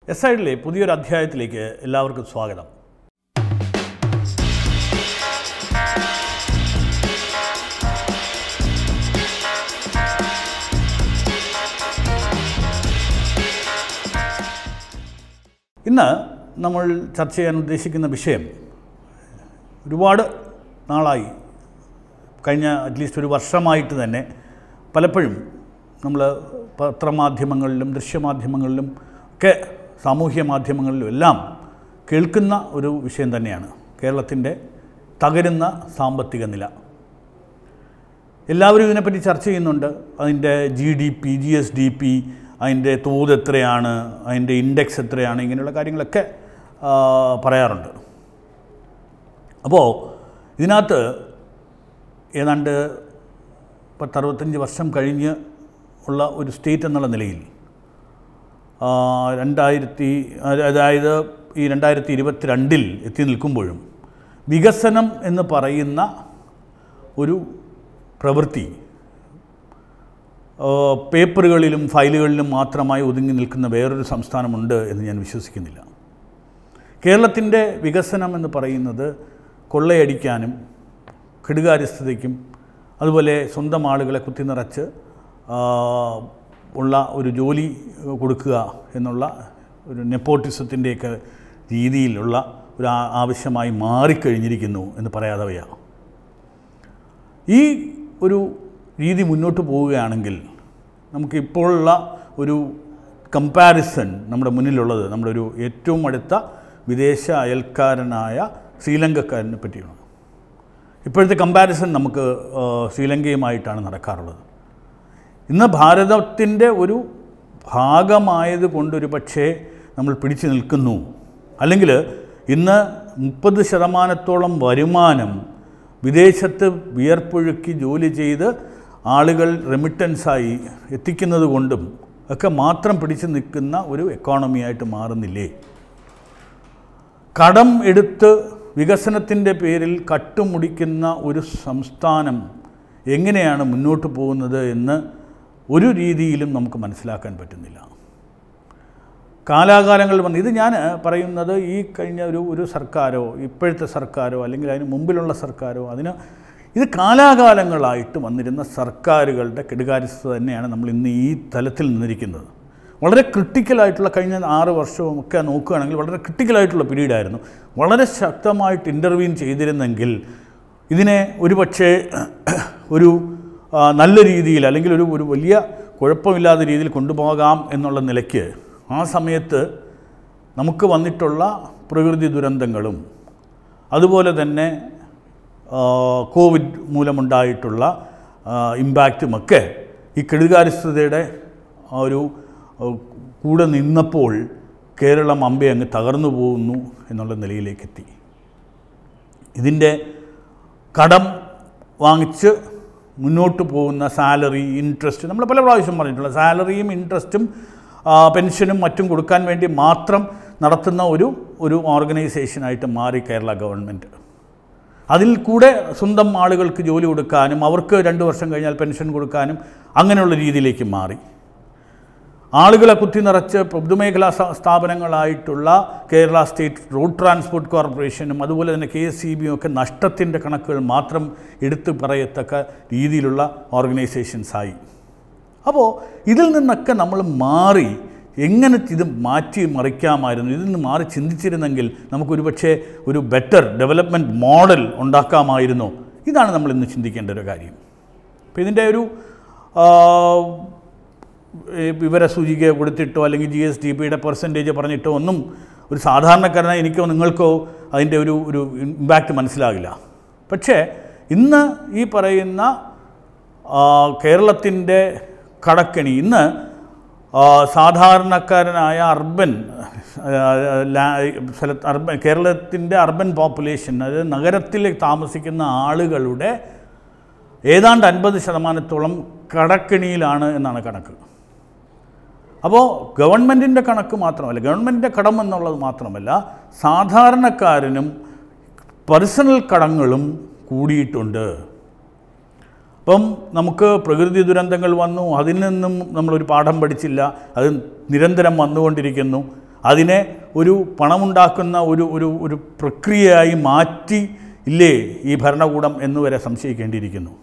S ഐഡിലെ പുതിയൊരു അധ്യായത്തിലേക്ക് എല്ലാവർക്കും സ്വാഗതം ഇന്ന് നമ്മൾ ചർച്ച ചെയ്യാൻ ഉദ്ദേശിക്കുന്ന വിഷയം ഒരുപാട് നാളായി കഴിഞ്ഞ അറ്റ്ലീസ്റ്റ് ഒരു വർഷമായിട്ട് തന്നെ പലപ്പോഴും നമ്മൾ പത്രമാധ്യമങ്ങളിലും ദൃശ്യമാധ്യമങ്ങളിലും ഒക്കെ സാമൂഹ്യ മാധ്യമങ്ങളിലും എല്ലാം കേൾക്കുന്ന ഒരു വിഷയം തന്നെയാണ് കേരളത്തിൻ്റെ തകരുന്ന സാമ്പത്തിക നില എല്ലാവരും ഇതിനെപ്പറ്റി ചർച്ച ചെയ്യുന്നുണ്ട് അതിൻ്റെ G D P G S D P അതിൻ്റെ തോത് എത്രയാണ് അതിൻ്റെ ഇൻഡെക്സ് എത്രയാണ് ഇങ്ങനെയുള്ള കാര്യങ്ങളൊക്കെ ആ, പറയാറുണ്ട് അപ്പോൾ ഇതിനകത്ത് ഏതാണ്ട് പത്തറുപത്തഞ്ച് വർഷം കഴിഞ്ഞ് ഉള്ള ഒരു സ്റ്റേറ്റ് എന്നുള്ള നിലയിൽ ആ, രണ്ടായിരത്തി അതായത് ഈ രണ്ടായിരത്തി ഇരുപത്തിരണ്ടിൽ എത്തി നിൽക്കുമ്പോഴും വികസനം എന്ന് പറയുന്ന ഒരു പ്രവൃത്തി ആ, പേപ്പറുകളിലും ഫയലുകളിലും മാത്രമായി ഒതുങ്ങി നിൽക്കുന്ന വേറൊരു സംസ്ഥാനമുണ്ട് എന്ന് ഞാൻ വിശ്വസിക്കുന്നില്ല കേരളത്തിൻ്റെ വികസനം എന്ന് പറയുന്നത് കൊള്ളയടിക്കാനും കെടുകാര്യസ്ഥതയ്ക്കും അതുപോലെ സ്വന്തം ആളുകളെ കുത്തിനിറച്ച് ആ, ഉള്ള ഒരു ജോലി കൊടുക്കുക എന്നുള്ള ഒരു നെപ്പോട്ടിസത്തിൻ്റെയൊക്കെ രീതിയിലുള്ള ഒരു ആ- ആവശ്യമായി മാറിക്കഴിഞ്ഞിരിക്കുന്നു എന്ന് പറയാതെ വയ്യ ഈ ഒരു രീതി മുന്നോട്ട് പോവുകയാണെങ്കിൽ നമുക്ക് ഇപ്പോഴുള്ള ഒരു കമ്പാരിസൺ നമ്മുടെ മുന്നിലുള്ളത് നമ്മുടെ ഒരു ഏറ്റവും അടുത്ത വിദേശ അയൽക്കാരനായ ശ്രീലങ്കക്കാരനെ പറ്റിയാണ് ഇപ്പോഴത്തെ കമ്പാരിസൺ നമുക്ക് ആ, ശ്രീലങ്കയുമായിട്ടാണ് നടക്കാറുള്ളത് ഇന്ന് ഭാരതത്തിൻ്റെ ഒരു ഭാഗമായത് കൊണ്ടൊരു പക്ഷേ നമ്മൾ പിടിച്ചു നിൽക്കുന്നു അല്ലെങ്കിൽ ഇന്ന് മുപ്പത് ശതമാനത്തോളം വരുമാനം വിദേശത്ത് വിയർപ്പൊഴുക്കി ജോലി ചെയ്ത് ആളുകൾ റെമിറ്റൻസായി എത്തിക്കുന്നത് കൊണ്ടും ഒക്കെ മാത്രം പിടിച്ചു നിൽക്കുന്ന ഒരു എക്കോണമിയായിട്ട് മാറുന്നില്ലേ കടം എടുത്ത് വികസനത്തിൻ്റെ പേരിൽ കട്ടുമുടിക്കുന്ന ഒരു സംസ്ഥാനം എങ്ങനെയാണ് മുന്നോട്ട് പോകുന്നത് എന്ന് ഒരു രീതിയിലും നമുക്ക് മനസ്സിലാക്കാൻ പറ്റുന്നില്ല കാലാകാലങ്ങൾ വന്ന് ഇത് ഞാൻ പറയുന്നത് ഈ കഴിഞ്ഞ ഒരു ഒരു സർക്കാരോ ഇപ്പോഴത്തെ സർക്കാരോ അല്ലെങ്കിൽ അതിന് മുമ്പിലുള്ള സർക്കാരോ അതിന് ഇത് കാലാകാലങ്ങളായിട്ട് വന്നിരുന്ന സർക്കാരുകളുടെ കെടുകാര്യസ്ഥത തന്നെയാണ് നമ്മൾ ഇന്ന് ഈ തലത്തിൽ നിന്നിരിക്കുന്നത് വളരെ ക്രിട്ടിക്കലായിട്ടുള്ള കഴിഞ്ഞ ആറ് വർഷവും ഒക്കെ നോക്കുകയാണെങ്കിൽ വളരെ ക്രിട്ടിക്കലായിട്ടുള്ള പീരീഡായിരുന്നു വളരെ ശക്തമായിട്ട് ഇൻ്റർവ്യൂൻ ചെയ്തിരുന്നെങ്കിൽ ഇതിനെ ഒരു പക്ഷേ ഒരു ആ, നല്ല രീതിയിൽ അല്ലെങ്കിൽ ഒരു ഒരു വലിയ കുഴപ്പമില്ലാത്ത രീതിയിൽ കൊണ്ടുപോകാം എന്നുള്ള നിലയ്ക്ക് ആ സമയത്ത് നമുക്ക് വന്നിട്ടുള്ള പ്രകൃതി ദുരന്തങ്ങളും അതുപോലെ തന്നെ ആ, കോവിഡ് മൂലമുണ്ടായിട്ടുള്ള ആ, ഇമ്പാക്റ്റുമൊക്കെ ഈ കെടുകാര്യസ്ഥതയുടെ ആ ഒരു ആ, കൂടെ നിന്നപ്പോൾ കേരളം അമ്പെ അങ്ങ് തകർന്നു പോകുന്നു എന്നുള്ള നിലയിലേക്കെത്തി ഇതിൻ്റെ കടം വാങ്ങിച്ച് മുന്നോട്ട് പോകുന്ന സാലറി ഇൻട്രസ്റ്റ് നമ്മൾ പല പ്രാവശ്യം പറഞ്ഞിട്ടുള്ള സാലറിയും ഇൻട്രസ്റ്റും ആ, പെൻഷനും മറ്റും കൊടുക്കാൻ വേണ്ടി മാത്രം നടത്തുന്ന ഒരു ഒരു ഓർഗനൈസേഷനായിട്ട് മാറി കേരള ഗവൺമെൻറ് അതിൽ കൂടെ സ്വന്തം ആളുകൾക്ക് ജോലി കൊടുക്കാനും അവർക്ക് രണ്ട് വർഷം കഴിഞ്ഞാൽ പെൻഷൻ കൊടുക്കാനും അങ്ങനെയുള്ള രീതിയിലേക്ക് മാറി ആളുകളെ കുത്തി നിറച്ച് പൊതുമേഖലാ സ- സ്ഥാപനങ്ങളായിട്ടുള്ള കേരള സ്റ്റേറ്റ് റോഡ് ട്രാൻസ്പോർട്ട് കോർപ്പറേഷനും അതുപോലെ തന്നെ കെ എസ് സി ബിയും ഒക്കെ നഷ്ടത്തിൻ്റെ കണക്കുകൾ മാത്രം എടുത്തു പറയത്തക്ക രീതിയിലുള്ള ഓർഗനൈസേഷൻസായി അപ്പോൾ ഇതിൽ നിന്നൊക്കെ നമ്മൾ മാറി എങ്ങനെ ഇത് മാറ്റി മറിക്കാമായിരുന്നു ഇതിൽ നിന്ന് മാറി ചിന്തിച്ചിരുന്നെങ്കിൽ നമുക്കൊരു പക്ഷേ ഒരു ബെറ്റർ ഡെവലപ്മെൻറ്റ് മോഡൽ ഉണ്ടാക്കാമായിരുന്നോ ഇതാണ് നമ്മൾ ഇന്ന് ചിന്തിക്കേണ്ട ഒരു കാര്യം അപ്പോൾ ഇതിൻ്റെ ഒരു ആ, ഈ വിവര സൂചിക കൊടുത്തിട്ടോ അല്ലെങ്കിൽ ജി എസ് ഡി പിയുടെ പെർസെൻറ്റേജ് പറഞ്ഞിട്ടോ ഒന്നും ഒരു സാധാരണക്കാരനായ എനിക്കോ നിങ്ങൾക്കോ അതിൻ്റെ ഒരു ഒരു ഇമ്പാക്റ്റ് മനസ്സിലാകില്ല പക്ഷേ ഇന്ന് ഈ പറയുന്ന കേരളത്തിൻ്റെ കടക്കണി ഇന്ന് ആ, സാധാരണക്കാരനായ അർബൻ ആ, ലാ- സ്ഥലത്ത് അർബൻ കേരളത്തിൻ്റെ അർബൻ പോപ്പുലേഷൻ അതായത് നഗരത്തിൽ താമസിക്കുന്ന ആളുകളുടെ ഏതാണ്ട് അൻപത് ശതമാനത്തോളം കടക്കെണിയിലാണ് എന്നാണ് കണക്ക് അപ്പോൾ ഗവൺമെൻറ്റിൻ്റെ കണക്ക് മാത്രമല്ല ഗവൺമെൻറ്റിൻ്റെ കടം എന്നുള്ളത് മാത്രമല്ല സാധാരണക്കാരനും പേഴ്സണൽ കടങ്ങളും കൂടിയിട്ടുണ്ട് അപ്പം നമുക്ക് പ്രകൃതി ദുരന്തങ്ങൾ വന്നു അതിൽ നിന്നും നമ്മളൊരു പാഠം പഠിച്ചില്ല അത് നിരന്തരം വന്നുകൊണ്ടിരിക്കുന്നു അതിനെ ഒരു പണമുണ്ടാക്കുന്ന ഒരു ഒരു ഒരു പ്രക്രിയയായി മാറ്റി ഇല്ലേ ഈ ഭരണകൂടം എന്ന് വരെ സംശയിക്കേണ്ടിയിരിക്കുന്നു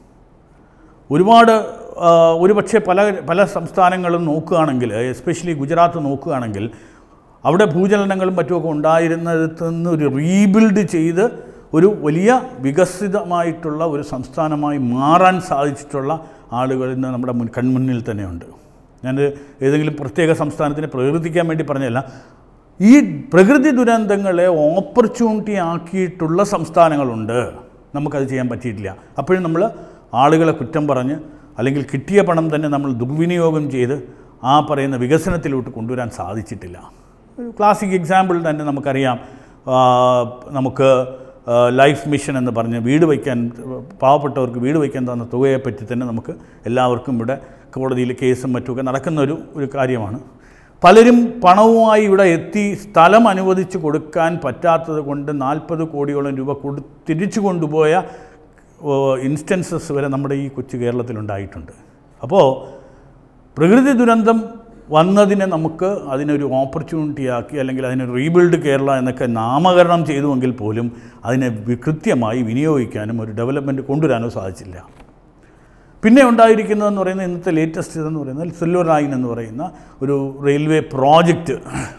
ഒരുപാട് ആ, ഒരുപക്ഷെ പല പല സംസ്ഥാനങ്ങളും നോക്കുകയാണെങ്കിൽ എസ്പെഷ്യലി ഗുജറാത്ത് നോക്കുകയാണെങ്കിൽ അവിടെ ഭൂചലനങ്ങളും മറ്റുമൊക്കെ ഉണ്ടായിരുന്നിടത്ത് നിന്ന് ഒരു റീബിൽഡ് ചെയ്ത് ഒരു വലിയ വികസിതമായിട്ടുള്ള ഒരു സംസ്ഥാനമായി മാറാൻ സാധിച്ചിട്ടുള്ള ആളുകൾ ഇന്ന് നമ്മുടെ മുൻ കൺമുന്നിൽ തന്നെയുണ്ട് ഞാൻ ഏതെങ്കിലും പ്രത്യേക സംസ്ഥാനത്തിനെ പ്രകീർത്തിക്കാൻ വേണ്ടി പറഞ്ഞല്ല ഈ പ്രകൃതി ദുരന്തങ്ങളെ ഓപ്പർച്യൂണിറ്റി ആക്കിയിട്ടുള്ള സംസ്ഥാനങ്ങളുണ്ട് നമുക്കത് ചെയ്യാൻ പറ്റിയിട്ടില്ല അപ്പോഴും നമ്മൾ ആളുകളെ കുറ്റം പറഞ്ഞ് അല്ലെങ്കിൽ കിട്ടിയ പണം തന്നെ നമ്മൾ ദുർവിനിയോഗം ചെയ്ത് ആ പറയുന്ന വികസനത്തിലോട്ട് കൊണ്ടുവരാൻ സാധിച്ചിട്ടില്ല ഒരു ക്ലാസിക് എക്സാമ്പിൾ തന്നെ നമുക്കറിയാം ആ, നമുക്ക് ആ, ലൈഫ് മിഷൻ എന്ന് പറഞ്ഞ് വീട് വയ്ക്കാൻ പാവപ്പെട്ടവർക്ക് വീട് വയ്ക്കാൻ തന്ന തുകയെപ്പറ്റി തന്നെ നമുക്ക് എല്ലാവർക്കും ഇവിടെ കോടതിയിൽ കേസും മറ്റുമൊക്കെ നടക്കുന്ന ഒരു ഒരു കാര്യമാണ് പലരും പണവുമായി ഇവിടെ എത്തി സ്ഥലം അനുവദിച്ച് കൊടുക്കാൻ പറ്റാത്തത് കൊണ്ട് നാൽപ്പത് കോടിയോളം രൂപ കൊടു തിരിച്ചു കൊണ്ടുപോയ ഇൻസ്റ്റൻസസ് വരെ നമ്മുടെ ഈ കൊച്ചു കേരളത്തിലുണ്ടായിട്ടുണ്ട് അപ്പോൾ പ്രകൃതി ദുരന്തം വന്നതിനെ നമുക്ക് അതിനൊരു ഓപ്പർച്യൂണിറ്റി ആക്കി അല്ലെങ്കിൽ അതിനെ റീബിൽഡ് കേരള എന്നൊക്കെ നാമകരണം ചെയ്തുവെങ്കിൽ പോലും അതിനെ വി- കൃത്യമായി വിനിയോഗിക്കാനും ഒരു ഡെവലപ്മെൻറ്റ് കൊണ്ടുവരാനോ സാധിച്ചില്ല പിന്നെ ഉണ്ടായിരിക്കുന്നതെന്ന് പറയുന്നത് ഇന്നത്തെ ലേറ്റസ്റ്റ് ഇതെന്ന് പറയുന്നത് സിൽവർ ലൈൻ എന്ന് പറയുന്ന ഒരു റെയിൽവേ പ്രോജക്റ്റ്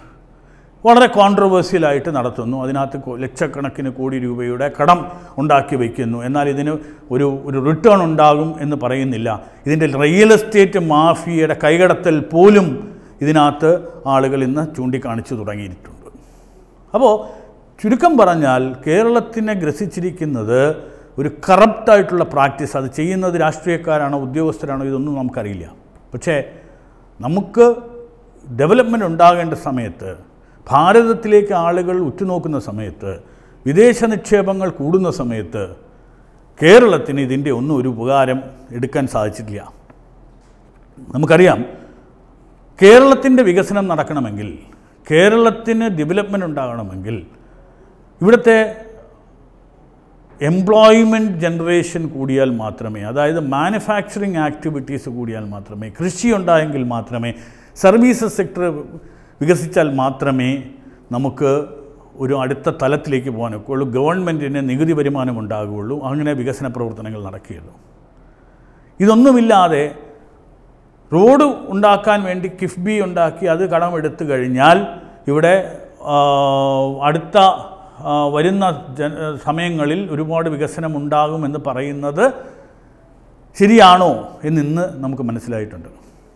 വളരെ കോൺട്രവേഴ്സ്യലായിട്ട് നടത്തുന്നു അതിനകത്ത് കോ- ലക്ഷക്കണക്കിന് കോടി രൂപയുടെ കടം ഉണ്ടാക്കി വയ്ക്കുന്നു എന്നാൽ ഇതിന് ഒരു ഒരു റിട്ടേൺ ഉണ്ടാകും എന്ന് പറയുന്നില്ല ഇതിൻ്റെ റിയൽ എസ്റ്റേറ്റ് മാഫിയയുടെ കൈകടത്തൽ പോലും ഇതിനകത്ത് ആളുകൾ ഇന്ന് ചൂണ്ടിക്കാണിച്ചു തുടങ്ങിയിട്ടുണ്ട് അപ്പോൾ ചുരുക്കം പറഞ്ഞാൽ കേരളത്തിനെ ഗ്രസിച്ചിരിക്കുന്നത് ഒരു കറപ്റ്റായിട്ടുള്ള പ്രാക്ടീസ് അത് ചെയ്യുന്നത് രാഷ്ട്രീയക്കാരാണോ ഉദ്യോഗസ്ഥരാണോ ഇതൊന്നും നമുക്കറിയില്ല പക്ഷേ നമുക്ക് ഡെവലപ്മെൻറ്റ് ഉണ്ടാകേണ്ട സമയത്ത് ഭാരതത്തിലേക്ക് ആളുകൾ ഉറ്റുനോക്കുന്ന സമയത്ത് വിദേശ നിക്ഷേപങ്ങൾ കൂടുന്ന സമയത്ത് കേരളത്തിന് ഇതിൻ്റെ ഒന്നും ഒരു ഉപകാരം എടുക്കാൻ സാധിച്ചിട്ടില്ല നമുക്കറിയാം കേരളത്തിൻ്റെ വികസനം നടക്കണമെങ്കിൽ കേരളത്തിന് ഡെവലപ്മെൻറ്റ് ഉണ്ടാകണമെങ്കിൽ ഇവിടുത്തെ എംപ്ലോയ്മെൻറ്റ് ജനറേഷൻ കൂടിയാൽ മാത്രമേ അതായത് മാനുഫാക്ചറിങ് ആക്ടിവിറ്റീസ് കൂടിയാൽ മാത്രമേ കൃഷി ഉണ്ടായെങ്കിൽ മാത്രമേ സർവീസസ് സെക്ടർ വികസിച്ചാൽ മാത്രമേ നമുക്ക് ഒരു അടുത്ത തലത്തിലേക്ക് പോകാൻ ഒക്കെയുള്ളൂ ഗവൺമെൻറ്റിന് നികുതി വരുമാനം ഉണ്ടാകുകയുള്ളൂ അങ്ങനെ വികസന പ്രവർത്തനങ്ങൾ നടക്കുകയുള്ളൂ ഇതൊന്നുമില്ലാതെ റോഡ് ഉണ്ടാക്കാൻ വേണ്ടി കിഫ്ബി ഉണ്ടാക്കി അത് കടമെടുത്തു കഴിഞ്ഞാൽ ഇവിടെ ആ, അടുത്ത ആ, വരുന്ന ജന സമയങ്ങളിൽ ഒരുപാട് വികസനം ഉണ്ടാകുമെന്ന് പറയുന്നത് ശരിയാണോ എന്നിന്ന് നമുക്ക് മനസ്സിലായിട്ടുണ്ട്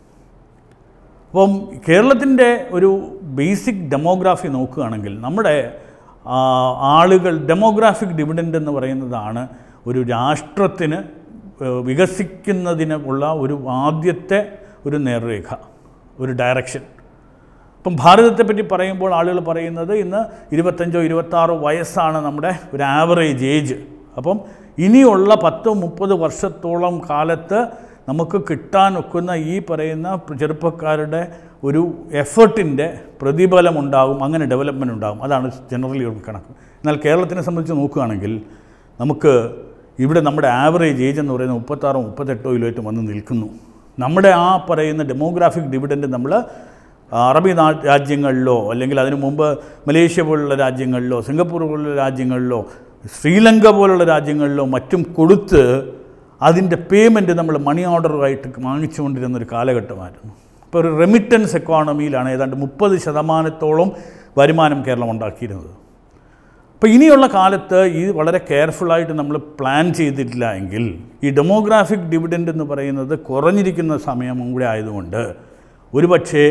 അപ്പം കേരളത്തിൻ്റെ ഒരു ബേസിക് ഡെമോഗ്രാഫി നോക്കുകയാണെങ്കിൽ നമ്മുടെ ആ, ആളുകൾ ഡെമോഗ്രാഫിക് ഡിവിഡൻഡ് എന്ന് പറയുന്നതാണ് ഒരു രാഷ്ട്രത്തിന് ഏഹ്, വികസിക്കുന്നതിന് ഉള്ള ഒരു ആദ്യത്തെ ഒരു നേർരേഖ ഒരു ഡയറക്ഷൻ ഇപ്പം ഭാരതത്തെപ്പറ്റി പറയുമ്പോൾ ആളുകൾ പറയുന്നത് ഇന്ന് ഇരുപത്തഞ്ചോ ഇരുപത്താറോ വയസ്സാണ് നമ്മുടെ ഒരു ആവറേജ് ഏജ് അപ്പം ഇനിയുള്ള പത്ത് മുപ്പത് വർഷത്തോളം കാലത്ത് നമുക്ക് കിട്ടാൻ ഒക്കുന്ന ഈ പറയുന്ന ചെറുപ്പക്കാരുടെ ഒരു എഫേർട്ടിൻ്റെ പ്രതിഫലം ഉണ്ടാകും അങ്ങനെ ഡെവലപ്മെൻറ്റ് ഉണ്ടാകും അതാണ് ജനറലി ഒരു കണക്ക് എന്നാൽ കേരളത്തിനെ സംബന്ധിച്ച് നോക്കുകയാണെങ്കിൽ നമുക്ക് ഇവിടെ നമ്മുടെ ആവറേജ് ഏജ് എന്ന് പറയുന്നത് മുപ്പത്താറോ മുപ്പത്തെട്ടോ കിലോയിട്ട് വന്ന് നിൽക്കുന്നു നമ്മുടെ ആ പറയുന്ന ഡെമോഗ്രാഫിക് ഡിവിഡൻഡ് നമ്മൾ അറബി നാ രാജ്യങ്ങളിലോ അല്ലെങ്കിൽ അതിനു മുമ്പ് മലേഷ്യ പോലുള്ള രാജ്യങ്ങളിലോ സിംഗപ്പൂർ പോലുള്ള രാജ്യങ്ങളിലോ ശ്രീലങ്ക പോലുള്ള രാജ്യങ്ങളിലോ മറ്റും കൊടുത്ത് അതിൻ്റെ പേയ്മെൻറ്റ് നമ്മൾ മണി ഓർഡറുമായിട്ട് വാങ്ങിച്ചുകൊണ്ടിരുന്ന ഒരു കാലഘട്ടമായിരുന്നു ഇപ്പോൾ ഒരു റെമിറ്റൻസ് എക്കോണമിയിലാണ് ഏതാണ്ട് മുപ്പത് ശതമാനത്തോളം വരുമാനം കേരളം ഉണ്ടാക്കിയിരുന്നത് അപ്പോൾ ഇനിയുള്ള കാലത്ത് ഈ വളരെ കെയർഫുള്ളായിട്ട് നമ്മൾ പ്ലാൻ ചെയ്തിട്ടില്ല എങ്കിൽ ഈ ഡെമോഗ്രാഫിക് ഡിവിഡൻഡ് എന്ന് പറയുന്നത് കുറഞ്ഞിരിക്കുന്ന സമയവും കൂടെ ആയതുകൊണ്ട് ഒരുപക്ഷേ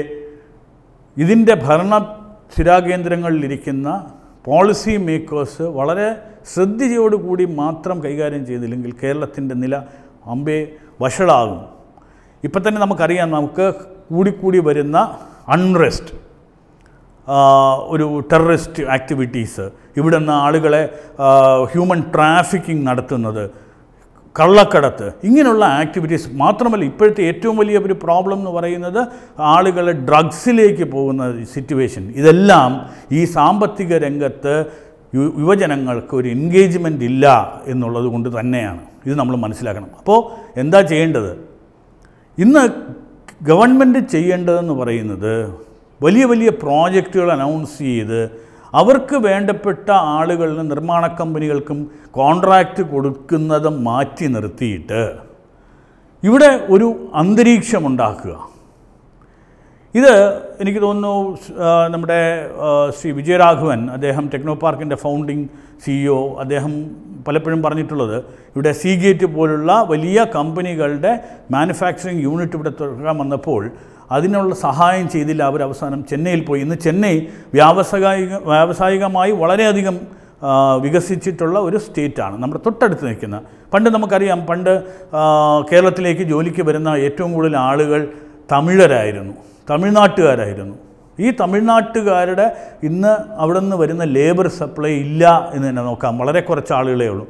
ഇതിൻ്റെ ഭരണ സ്ഥിരാകേന്ദ്രങ്ങളിലിരിക്കുന്ന പോളിസി മേക്കേഴ്സ് വളരെ ശ്രദ്ധയോടുകൂടി മാത്രം കൈകാര്യം ചെയ്തില്ലെങ്കിൽ കേരളത്തിൻ്റെ നില അമ്പേ വഷളാകും ഇപ്പം തന്നെ നമുക്കറിയാം നമുക്ക് കൂടിക്കൂടി വരുന്ന അൺറെസ്റ്റ് ആ, ഒരു ടെററിസ്റ്റ് ആക്ടിവിറ്റീസ് ഇവിടെ നിന്ന് ആളുകളെ ഹ്യൂമൻ ട്രാഫിക്കിംഗ് നടത്തുന്നത് കള്ളക്കടത്ത് ഇങ്ങനെയുള്ള ആക്ടിവിറ്റീസ് മാത്രമല്ല ഇപ്പോഴത്തെ ഏറ്റവും വലിയ ഒരു പ്രോബ്ലം എന്ന് പറയുന്നത് ആളുകൾ ഡ്രഗ്സിലേക്ക് പോകുന്ന സിറ്റുവേഷൻ ഇതെല്ലാം ഈ സാമ്പത്തിക രംഗത്ത് യു- യുവജനങ്ങൾക്ക് ഒരു എൻഗേജ്മെൻ്റ് ഇല്ല എന്നുള്ളത് കൊണ്ട് തന്നെയാണ് ഇത് നമ്മൾ മനസ്സിലാക്കണം അപ്പോൾ എന്താ ചെയ്യേണ്ടത് ഇന്ന് ഗവൺമെൻറ് ചെയ്യേണ്ടതെന്ന് പറയുന്നത് വലിയ വലിയ പ്രോജക്റ്റുകൾ അനൗൺസ് ചെയ്ത് അവർക്ക് വേണ്ടപ്പെട്ട ആളുകളിലും നിർമ്മാണ കമ്പനികൾക്കും കോൺട്രാക്റ്റ് കൊടുക്കുന്നത് മാറ്റി നിർത്തിയിട്ട് ഇവിടെ ഒരു അന്തരീക്ഷമുണ്ടാക്കുക ഇത് എനിക്ക് തോന്നുന്നു ആ, നമ്മുടെ ആ, ശ്രീ വിജയരാഘവൻ അദ്ദേഹം ടെക്നോ പാർക്കിൻ്റെ ഫൗണ്ടിങ് സിഇഒ അദ്ദേഹം പലപ്പോഴും പറഞ്ഞിട്ടുള്ളത് ഇവിടെ സീഗേറ്റ് പോലുള്ള വലിയ കമ്പനികളുടെ മാനുഫാക്ചറിങ് യൂണിറ്റ് ഇവിടെ തുറക്കാൻ വന്നപ്പോൾ അതിനുള്ള സഹായം ചെയ്തില്ല അവർ അവസാനം ചെന്നൈയിൽ പോയി ഇന്ന് ചെന്നൈ വ്യാവസായിക വ്യാവസായികമായി വളരെയധികം ആ, വികസിച്ചിട്ടുള്ള ഒരു സ്റ്റേറ്റാണ് നമ്മുടെ തൊട്ടടുത്ത് നിൽക്കുന്ന പണ്ട് നമുക്കറിയാം പണ്ട് ആ, കേരളത്തിലേക്ക് ജോലിക്ക് വരുന്ന ഏറ്റവും കൂടുതൽ ആളുകൾ തമിഴരായിരുന്നു തമിഴ്നാട്ടുകാരായിരുന്നു ഈ തമിഴ്നാട്ടുകാരുടെ ഇന്ന് അവിടെ നിന്ന് വരുന്ന ലേബർ സപ്ലൈ ഇല്ല എന്ന് തന്നെ നോക്കാം വളരെ കുറച്ച് ആളുകളേ ഉള്ളൂ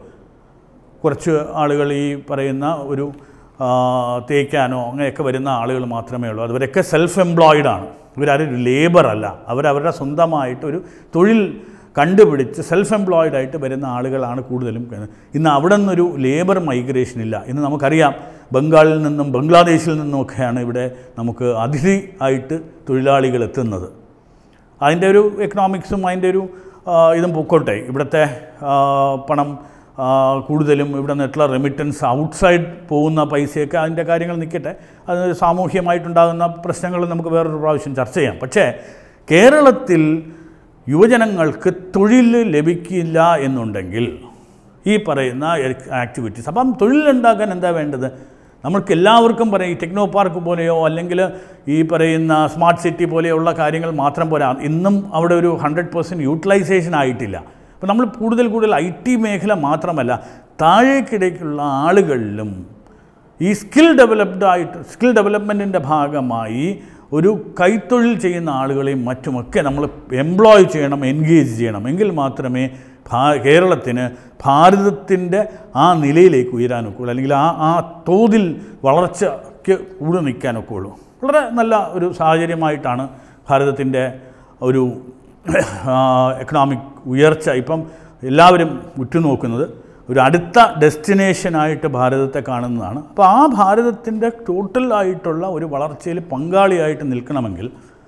കുറച്ച് ആളുകൾ ഈ പറയുന്ന ഒരു ആ, തേക്കാനോ അങ്ങനെയൊക്കെ വരുന്ന ആളുകൾ മാത്രമേ ഉള്ളൂ അതുവരെയൊക്കെ സെൽഫ് എംപ്ലോയിഡ് ആണ് ഇവരാരും ലേബർ അല്ല അവരവരുടെ സ്വന്തമായിട്ട് ഒരു തൊഴിൽ കണ്ടുപിടിച്ച് സെൽഫ് എംപ്ലോയിഡ് ആയിട്ട് വരുന്ന ആളുകളാണ് കൂടുതലും ഇന്ന് അവിടെ നിന്നൊരു ലേബർ മൈഗ്രേഷൻ ഇല്ല ഇന്ന് നമുക്കറിയാം ബംഗാളിൽ നിന്നും ബംഗ്ലാദേശിൽ നിന്നുമൊക്കെയാണ് ഇവിടെ നമുക്ക് അതിഥി ആയിട്ട് തൊഴിലാളികൾ എത്തുന്നത് അതിൻ്റെ ഒരു എക്കണോമിക്സും അതിൻ്റെ ഒരു ആ, ഇതും പൊക്കോട്ടെ ഇവിടുത്തെ ആ, പണം ആ, കൂടുതലും ഇവിടെ നിന്നിട്ടുള്ള റെമിറ്റൻസ് ഔട്ട്സൈഡ് പോകുന്ന പൈസയൊക്കെ അതിൻ്റെ കാര്യങ്ങൾ നിൽക്കട്ടെ അത് സാമൂഹ്യമായിട്ടുണ്ടാകുന്ന പ്രശ്നങ്ങൾ നമുക്ക് വേറൊരു പ്രാവശ്യം ചർച്ച ചെയ്യാം പക്ഷേ കേരളത്തിൽ യുവജനങ്ങൾക്ക് തൊഴിൽ ലഭിക്കില്ല എന്നുണ്ടെങ്കിൽ ഈ പറയുന്ന ആക്ടിവിറ്റീസ് അപ്പം തൊഴിലുണ്ടാക്കാൻ എന്താ വേണ്ടത് നമ്മൾക്ക് എല്ലാവർക്കും പറയാം ഈ ടെക്നോ പാർക്ക് പോലെയോ അല്ലെങ്കിൽ ഈ പറയുന്ന സ്മാർട്ട് സിറ്റി പോലെയുള്ള കാര്യങ്ങൾ മാത്രം പോരാ ഇന്നും അവിടെ ഒരു ഹൺഡ്രഡ് പെർസെൻറ്റ് യൂട്ടിലൈസേഷൻ ആയിട്ടില്ല അപ്പോൾ നമ്മൾ കൂടുതൽ കൂടുതൽ ഐ ടി മേഖല മാത്രമല്ല താഴേക്കിടയ്ക്കുള്ള ആളുകളിലും ഈ സ്കിൽ ഡെവലപ്ഡ് ആയിട്ട് സ്കിൽ ഡെവലപ്മെൻറ്റിൻ്റെ ഭാഗമായി ഒരു കൈത്തൊഴിൽ ചെയ്യുന്ന ആളുകളെയും മറ്റുമൊക്കെ നമ്മൾ എംപ്ലോയ് ചെയ്യണം എൻഗേജ് ചെയ്യണം എങ്കിൽ മാത്രമേ ഭാ കേരളത്തിന് ഭാരതത്തിൻ്റെ ആ നിലയിലേക്ക് ഉയരാനൊക്കെ അല്ലെങ്കിൽ ആ ആ തോതിൽ വളർച്ചയ്ക്ക് കൂടെ നിൽക്കാനൊക്കെ ഉള്ളൂ വളരെ നല്ല ഒരു സാഹചര്യമായിട്ടാണ് ഭാരതത്തിൻ്റെ ഒരു എക്കണോമിക് ഉയർച്ച ഇപ്പം എല്ലാവരും ഉറ്റുനോക്കുന്നത് ഒരു അടുത്ത ഡെസ്റ്റിനേഷനായിട്ട് ഭാരതത്തെ കാണുന്നതാണ് അപ്പോൾ ആ ഭാരതത്തിൻ്റെ ടോട്ടൽ ആയിട്ടുള്ള ഒരു വളർച്ചയിൽ പങ്കാളിയായിട്ട് നിൽക്കണമെങ്കിൽ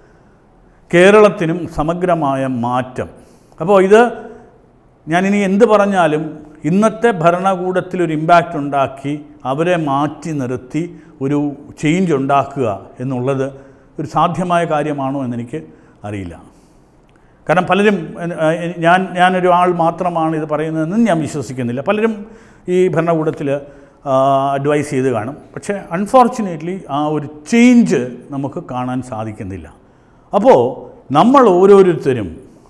കേരളത്തിനും സമഗ്രമായ മാറ്റം അപ്പോൾ ഇത് ഞാനിനി എന്ത് പറഞ്ഞാലും ഇന്നത്തെ ഭരണകൂടത്തിൽ ഒരു ഇമ്പാക്റ്റ് ഉണ്ടാക്കി അവരെ മാറ്റി നിർത്തി ഒരു ചേഞ്ച് ഉണ്ടാക്കുക എന്നുള്ളത് ഒരു സാധ്യമായ കാര്യമാണോ എന്നെനിക്ക് അറിയില്ല കാരണം പലരും എൻ- എ- ഞാൻ ഞാനൊരു ആൾ മാത്രമാണ് ഇത് പറയുന്നതെന്നും ഞാൻ വിശ്വസിക്കുന്നില്ല പലരും ഈ ഭരണകൂടത്തിൽ അഡ്വൈസ് ചെയ്ത് കാണും പക്ഷേ അൺഫോർച്ചുനേറ്റ്ലി ആ ഒരു ചേഞ്ച് നമുക്ക് കാണാൻ സാധിക്കുന്നില്ല അപ്പോൾ നമ്മൾ ഓരോരുത്തരും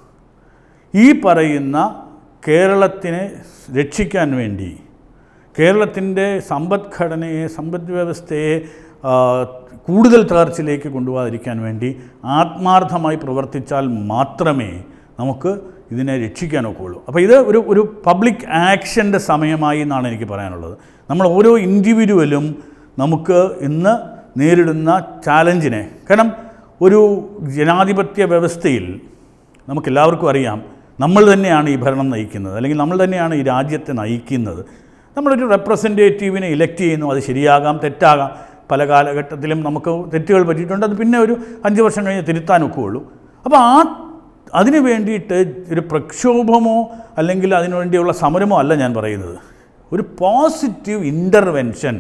ഈ പറയുന്ന കേരളത്തിനെ രക്ഷിക്കാൻ വേണ്ടി കേരളത്തിൻ്റെ സമ്പദ്ഘടനയെ സമ്പദ് വ്യവസ്ഥയെ ആ, കൂടുതൽ തകർച്ചയിലേക്ക് കൊണ്ടുപോകാതിരിക്കാൻ വേണ്ടി ആത്മാർത്ഥമായി പ്രവർത്തിച്ചാൽ മാത്രമേ നമുക്ക് ഇതിനെ രക്ഷിക്കാനൊക്കെയുള്ളൂ അപ്പോൾ ഇത് ഒരു ഒരു പബ്ലിക് ആക്ഷൻ്റെ സമയമായി എന്നാണ് എനിക്ക് പറയാനുള്ളത് നമ്മൾ ഓരോ ഇൻഡിവിജ്വലും നമുക്ക് ഇന്ന് നേരിടുന്ന ചാലഞ്ചിനെ കാരണം ഒരു ജനാധിപത്യ വ്യവസ്ഥയിൽ നമുക്കെല്ലാവർക്കും അറിയാം നമ്മൾ തന്നെയാണ് ഈ ഭരണം നയിക്കുന്നത് അല്ലെങ്കിൽ നമ്മൾ തന്നെയാണ് ഈ രാജ്യത്തെ നയിക്കുന്നത് നമ്മളൊരു റെപ്രസെൻറ്റേറ്റീവിനെ ഇലക്ട് ചെയ്യുന്നു അത് ശരിയാകാം തെറ്റാകാം പല കാലഘട്ടത്തിലും നമുക്ക് തെറ്റുകൾ പറ്റിയിട്ടുണ്ട് അത് പിന്നെ ഒരു അഞ്ച് വർഷം കഴിഞ്ഞ് തിരുത്താനൊക്കെ ഉള്ളൂ അപ്പോൾ ആ അതിന് വേണ്ടിയിട്ട് ഒരു പ്രക്ഷോഭമോ അല്ലെങ്കിൽ അതിനു വേണ്ടിയുള്ള സമരമോ അല്ല ഞാൻ പറയുന്നത് ഒരു പോസിറ്റീവ് ഇൻ്റർവെൻഷൻ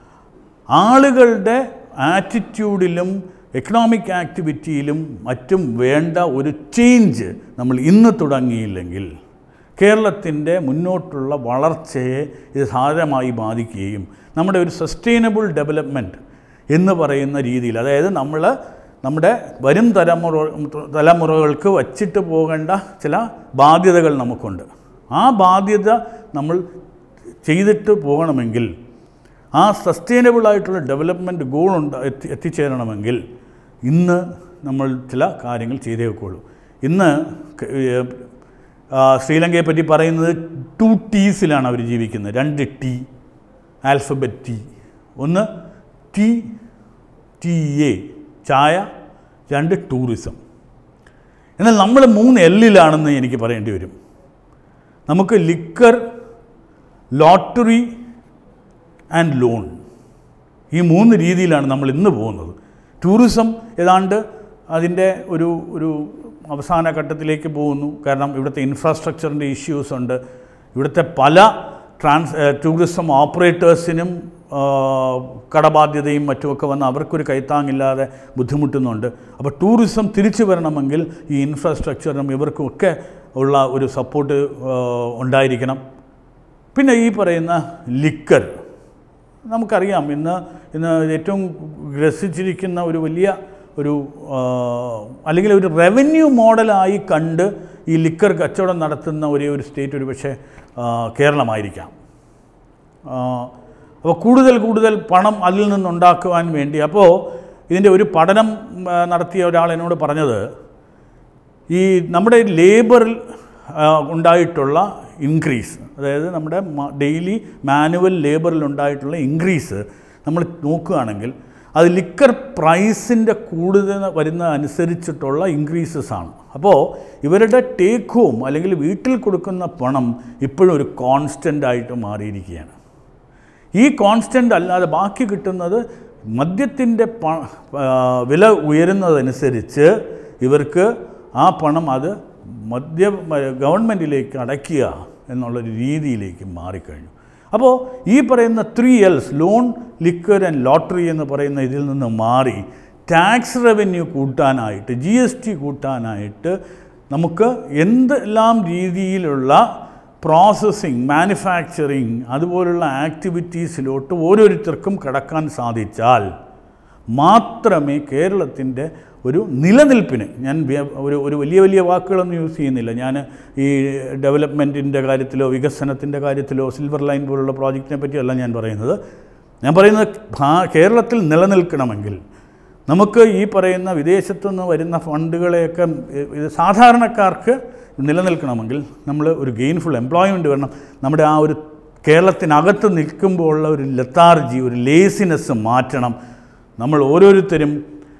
ആളുകളുടെ ആറ്റിറ്റ്യൂഡിലും എക്കണോമിക് ആക്ടിവിറ്റിയിലും മറ്റും വേണ്ട ഒരു ചേഞ്ച് നമ്മൾ ഇന്ന് തുടങ്ങിയില്ലെങ്കിൽ കേരളത്തിൻ്റെ മുന്നോട്ടുള്ള വളർച്ചയെ ഇത് സാരമായി ബാധിക്കുകയും നമ്മുടെ ഒരു സസ്റ്റൈനബിൾ ഡെവലപ്മെൻറ്റ് എന്ന് പറയുന്ന രീതിയിൽ അതായത് നമ്മൾ നമ്മുടെ വരും തലമുറ തലമുറകൾക്ക് വച്ചിട്ട് പോകേണ്ട ചില ബാധ്യതകൾ നമുക്കുണ്ട് ആ ബാധ്യത നമ്മൾ ചെയ്തിട്ട് പോകണമെങ്കിൽ ആ സസ്റ്റൈനബിൾ ആയിട്ടുള്ള ഡെവലപ്മെൻറ്റ് ഗോൾ ഉണ്ട് എത്തി എത്തിച്ചേരണമെങ്കിൽ ഇന്ന് നമ്മൾ ചില കാര്യങ്ങൾ ചെയ്തേ വെക്കുള്ളൂ ഇന്ന് ക- ഏ, ആ, ശ്രീലങ്കയെ പറ്റി പറയുന്നത് ടു ടീസിലാണ് അവർ ജീവിക്കുന്നത് രണ്ട് ടി ആൽഫബറ്റ് ടി ഒന്ന് ടി ടി എ ചായ രണ്ട് ടൂറിസം എന്നാൽ നമ്മൾ മൂന്ന് എല്ലിലാണെന്ന് എനിക്ക് പറയേണ്ടി വരും നമുക്ക് ലിക്കർ ലോട്ടറി ആൻഡ് ലോൺ ഈ മൂന്ന് രീതിയിലാണ് നമ്മൾ ഇന്ന് പോകുന്നത് ടൂറിസം ഏതാണ്ട് അതിൻ്റെ ഒരു ഒരു അവസാന ഘട്ടത്തിലേക്ക് പോകുന്നു കാരണം ഇവിടുത്തെ ഇൻഫ്രാസ്ട്രക്ചറിൻ്റെ ഇഷ്യൂസ് ഉണ്ട് ഇവിടുത്തെ പല ട്രാൻസ് ടൂറിസം ഓപ്പറേറ്റേഴ്സിനും ആ, കടബാധ്യതയും മറ്റുമൊക്കെ വന്ന് അവർക്കൊരു കൈത്താങ്ങില്ലാതെ ബുദ്ധിമുട്ടുന്നുണ്ട് അപ്പോൾ ടൂറിസം തിരിച്ചു വരണമെങ്കിൽ ഈ ഇൻഫ്രാസ്ട്രക്ചറിനും ഇവർക്കുമൊക്കെ ഉള്ള ഒരു സപ്പോർട്ട് ഉണ്ടായിരിക്കണം പിന്നെ ഈ പറയുന്ന ലിക്കർ നമുക്കറിയാം ഇന്ന് ഇന്ന് ഏറ്റവും ഗ്രസിച്ചിരിക്കുന്ന ഒരു വലിയ ഒരു ആ, അല്ലെങ്കിൽ ഒരു റവന്യൂ മോഡലായി കണ്ട് ഈ ലിക്കർ കച്ചവടം നടത്തുന്ന ഒരേ ഒരു സ്റ്റേറ്റ് ഒരു പക്ഷേ ആ, കേരളമായിരിക്കാം അപ്പോൾ കൂടുതൽ കൂടുതൽ പണം അതിൽ നിന്നുണ്ടാക്കുവാൻ വേണ്ടി അപ്പോൾ ഇതിൻ്റെ ഒരു പഠനം ആ, നടത്തിയ ഒരാൾ എന്നോട് പറഞ്ഞത് ഈ നമ്മുടെ ലേബറിൽ ആ, ഉണ്ടായിട്ടുള്ള ഇൻക്രീസ് അതായത് നമ്മുടെ ഡെയിലി മാനുവൽ ലേബറിൽ ഉണ്ടായിട്ടുള്ള ഇൻക്രീസ് നമ്മൾ നോക്കുകയാണെങ്കിൽ അത് ലിക്കർ പ്രൈസിൻ്റെ കൂടുതൽ വരുന്ന അനുസരിച്ചിട്ടുള്ള ഇൻക്രീസസ് ആണ് അപ്പോൾ ഇവരുടെ ടേക്ക് ഹോം അല്ലെങ്കിൽ വീട്ടിൽ കൊടുക്കുന്ന പണം ഇപ്പോഴും ഒരു കോൺസ്റ്റൻ്റ് ആയിട്ട് മാറിയിരിക്കുകയാണ് ഈ കോൺസ്റ്റൻ്റ് അല്ലാതെ ബാക്കി കിട്ടുന്നത് മദ്യത്തിൻ്റെ പ ആ, വില ഉയരുന്നതനുസരിച്ച് ഇവർക്ക് ആ പണം അത് മദ്യ ഗവൺമെൻറ്റിലേക്ക് അടയ്ക്കുക എന്നുള്ളൊരു രീതിയിലേക്ക് മാറിക്കഴിഞ്ഞു അപ്പോൾ ഈ പറയുന്ന three L's loan liquor and lottery എന്ന് പറയുന്ന ഇതിൽ നിന്ന് മാറി ടാക്സ് റവന്യൂ കൂട്ടാനായിട്ട് ജി എസ് ടി കൂട്ടാനായിട്ട് നമുക്ക് എന്തെല്ലാം രീതിയിലുള്ള പ്രോസസ്സിങ് മാനുഫാക്ചറിങ് അതുപോലുള്ള ആക്ടിവിറ്റീസിലോട്ട് ഓരോരുത്തർക്കും കടക്കാൻ സാധിച്ചാൽ മാത്രമേ കേരളത്തിൻ്റെ ഒരു നിലനിൽപ്പിന് ഞാൻ വ്യ- ഒരു ഒരു വലിയ വലിയ വാക്കുകളൊന്നും യൂസ് ചെയ്യുന്നില്ല ഞാൻ ഈ ഡെവലപ്മെൻറ്റിൻ്റെ കാര്യത്തിലോ വികസനത്തിൻ്റെ കാര്യത്തിലോ സിൽവർ ലൈൻ പോലുള്ള പ്രോജക്റ്റിനെ പറ്റിയല്ല ഞാൻ പറയുന്നത് ഞാൻ പറയുന്നത് ഭാ- കേരളത്തിൽ നിലനിൽക്കണമെങ്കിൽ നമുക്ക് ഈ പറയുന്ന വിദേശത്തു നിന്ന് വരുന്ന ഫണ്ടുകളെയൊക്കെ ഇ- ഇത് സാധാരണക്കാർക്ക് നിലനിൽക്കണമെങ്കിൽ നമ്മൾ ഒരു ഗെയിൻഫുൾ എംപ്ലോയ്മെൻറ്റ് വരണം നമ്മുടെ ആ ഒരു കേരളത്തിനകത്ത് നിൽക്കുമ്പോൾ ഉള്ള ഒരു ലത്താർജി ഒരു ലേസിനെസ് മാറ്റണം നമ്മൾ ഓരോരുത്തരും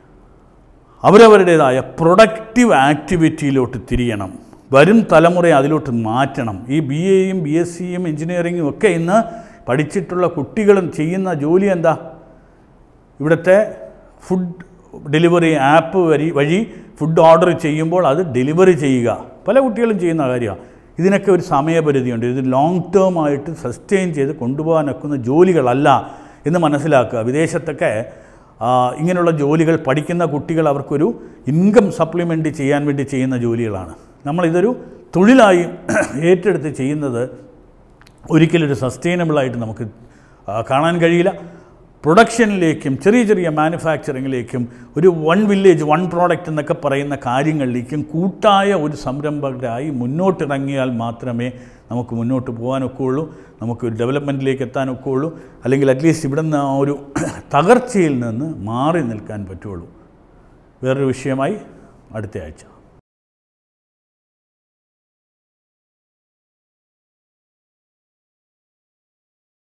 അവരവരുടേതായ പ്രൊഡക്റ്റീവ് ആക്ടിവിറ്റിയിലോട്ട് തിരിയണം വരും തലമുറയെ അതിലോട്ട് മാറ്റണം ഈ ബി എയും ബി എസ് സിയും എഞ്ചിനീയറിങ്ങും ഒക്കെ ഇന്ന് പഠിച്ചിട്ടുള്ള കുട്ടികളും ചെയ്യുന്ന ജോലി എന്താ ഇവിടുത്തെ ഫുഡ് ഡെലിവറി ആപ്പ് വഴി വഴി ഫുഡ് ഓർഡർ ചെയ്യുമ്പോൾ അത് ഡെലിവറി ചെയ്യുക പല കുട്ടികളും ചെയ്യുന്ന കാര്യമാണ് ഇതിനൊക്കെ ഒരു സമയപരിധിയുണ്ട് ഇത് ലോങ് ടേം ആയിട്ട് സസ്റ്റെയിൻ ചെയ്ത് കൊണ്ടുപോകാനൊക്കുന്ന ജോലികളല്ല എന്ന് മനസ്സിലാക്കുക വിദേശത്തൊക്കെ ആ, ഇങ്ങനെയുള്ള ജോലികൾ പഠിക്കുന്ന കുട്ടികൾ അവർക്കൊരു ഇൻകം സപ്ലിമെൻറ്റ് ചെയ്യാൻ വേണ്ടി ചെയ്യുന്ന ജോലികളാണ് നമ്മളിതൊരു തൊഴിലായി ഏറ്റെടുത്ത് ചെയ്യുന്നത് ഒരിക്കലും ഒരു സസ്റ്റൈനബിളായിട്ട് നമുക്ക് ആ, കാണാൻ കഴിയില്ല പ്രൊഡക്ഷനിലേക്കും ചെറിയ ചെറിയ മാനുഫാക്ചറിങ്ങിലേക്കും ഒരു വൺ വില്ലേജ് വൺ പ്രോഡക്റ്റ് എന്നൊക്കെ പറയുന്ന കാര്യങ്ങളിലേക്കും കൂട്ടായ ഒരു സംരംഭകരായി മുന്നോട്ടിറങ്ങിയാൽ മാത്രമേ നമുക്ക് മുന്നോട്ട് പോകാനൊക്കെയുള്ളൂ നമുക്ക് ഒരു ഡെവലപ്മെൻറ്റിലേക്ക് എത്താനൊക്കെയുള്ളൂ അല്ലെങ്കിൽ അറ്റ്ലീസ്റ്റ് ഇവിടെ നിന്ന് ആ ഒരു തകർച്ചയിൽ നിന്ന് മാറി നിൽക്കാൻ പറ്റുള്ളൂ വേറൊരു വിഷയമായി അടുത്ത ആഴ്ച